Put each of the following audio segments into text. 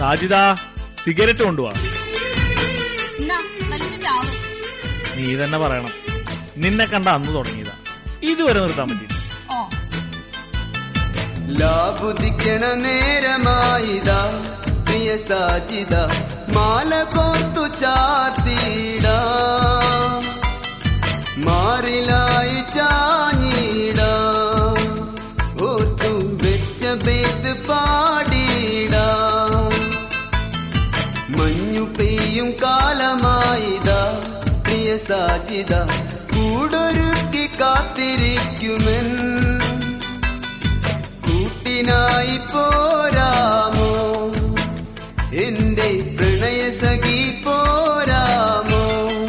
Sajida cigarette കൊണ്ടുപോവാ എന്നാ വലിച്ചിട്ടാവും നീ തന്നെ പറയണം നിന്നെ കണ്ട അന്ന് തുടങ്ങിയതാ ഇതുവരെ നിർത്താൻ പറ്റില്ല ഓ ലാബുദിക്കണ നേരമായിതാ പ്രിയ സാജിദ മാല കോർത്തു ചാത്തിട മാറിലായി ചാഞ്ഞിട ഓർത്തു വെച്ച ബേത്ത് പാടിട മഞ്ഞു പെയ്യും കാലമായിതാ പ്രിയ സാജിദ കൂടൊരുക്കി കാത്തിരിക്കുമെൻ കൂട്ടിനായി പോരാമോ എന്റെ പ്രണയ സഖി പോരാമോ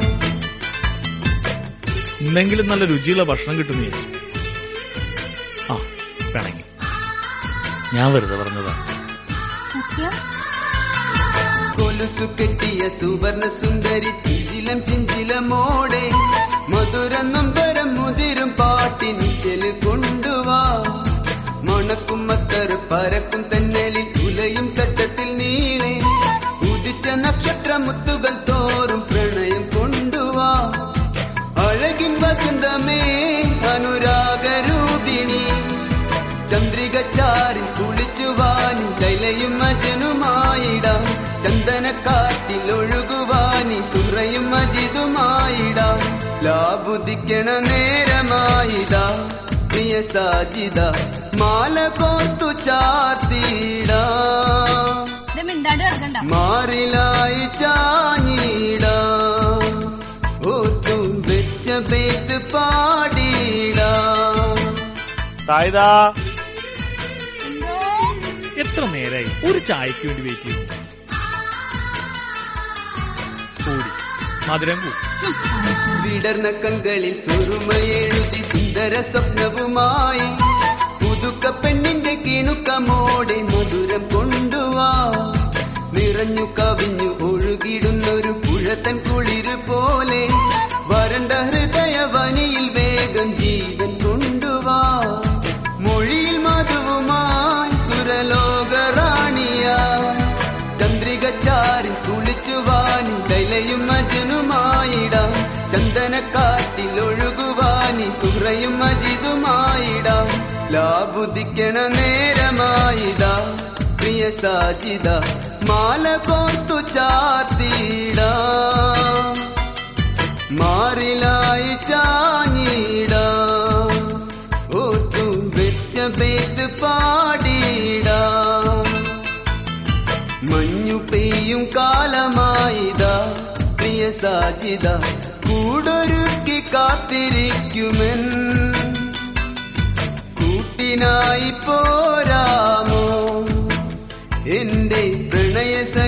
ഇന്നെങ്കിലും നല്ല രുചിയുള്ള ഭക്ഷണം കിട്ടുന്നേ ആ വേണമെങ്കിൽ ഞാൻ വെറുതെ പറഞ്ഞതാ സത്യം കൊലുസു കെട്ടിയ സുവർണ സുന്ദരി ചിഞ്ചിലം ചിഞ്ചിലമോടെ മധുരം നൊമ്പരം മുതിരും പാട്ടിനിശല് കൊണ്ടുവാ മണക്കും മത്തർ പരക്കും തെന്നലിൽ ഉലയും തട്ടത്തിൽ നീളെ ഉദിച്ച നക്ഷത്ര മുത്തുകൾ തോറും പ്രണയം കൊണ്ടുവാ അഴകിൻ വസന്തമേ അനുരാഗരൂപിണി ചന്ദ്രിക ചാരി കുളിച്ചുവാനി ലൈലയും അജനുമായിടാം ചന്ദനക്കാറ്റിൽ ഒഴുകുവാനി സുറയും അജിതുമായിടാം ലാബുദിക്കണ നേരമായിതാ പ്രിയ സാജിദ മാല കോർത്തു ചാത്തിടാ ഇത് മിണ്ടാണ്ട് കിടക്കണ്ട മാറിലായി ചാഞ്ഞിട ഓർത്തു വെച്ച ബേത്ത് പാടിട സായിദ എന്തോ എത്ര നേരായി ഒരു ചായക്ക് വേണ്ടി വെയിറ്റ് ചെയ്തു കൂടി മധുരം കൂടി വിടർന്ന കൺകളിൽ സുറുമയെഴുതി സുന്ദര സ്വപ്നവുമായി പുതുക്ക പെണ്ണിന്റെ കിണുക്കമോടെ മധുരം കൊണ്ടുവാ നിറഞ്ഞു കവിഞ്ഞു ഒഴുകിടുന്നൊരു പുഴത്തൻ കുളിര് പോലെ വരണ്ട ഹൃദയ വനിയിൽ വേഗം ജീവൻ കൊണ്ടുവാ മൊഴിയിൽ മധുവുമായി സുരലോക റാണിയായി ചന്ദ്രിക ചാരി കുളിച്ചുവാനി ലൈലയും അജനുമായിടാം ചന്ദനക്കാറ്റിൽ ഒഴുകുവാനി സുഹ്രയും അജിതുമായിടാം ലാബുദിക്കണ നേരമായിതാ പ്രിയ സാജിദ മാല കോർത്തു ചാത്തിട മാറിലായി ചാഞ്ഞിട ഓർത്തു വെച്ച ബേത്ത് പാടിടാം മഞ്ഞു പെയ്യും കാലമായിതാ പ്രിയ സാജിദ കൂടൊരുക്കി കാത്തിരിക്കുമെൻ കൂട്ടിനായി പോരാമോ എന്റെ പ്രണയ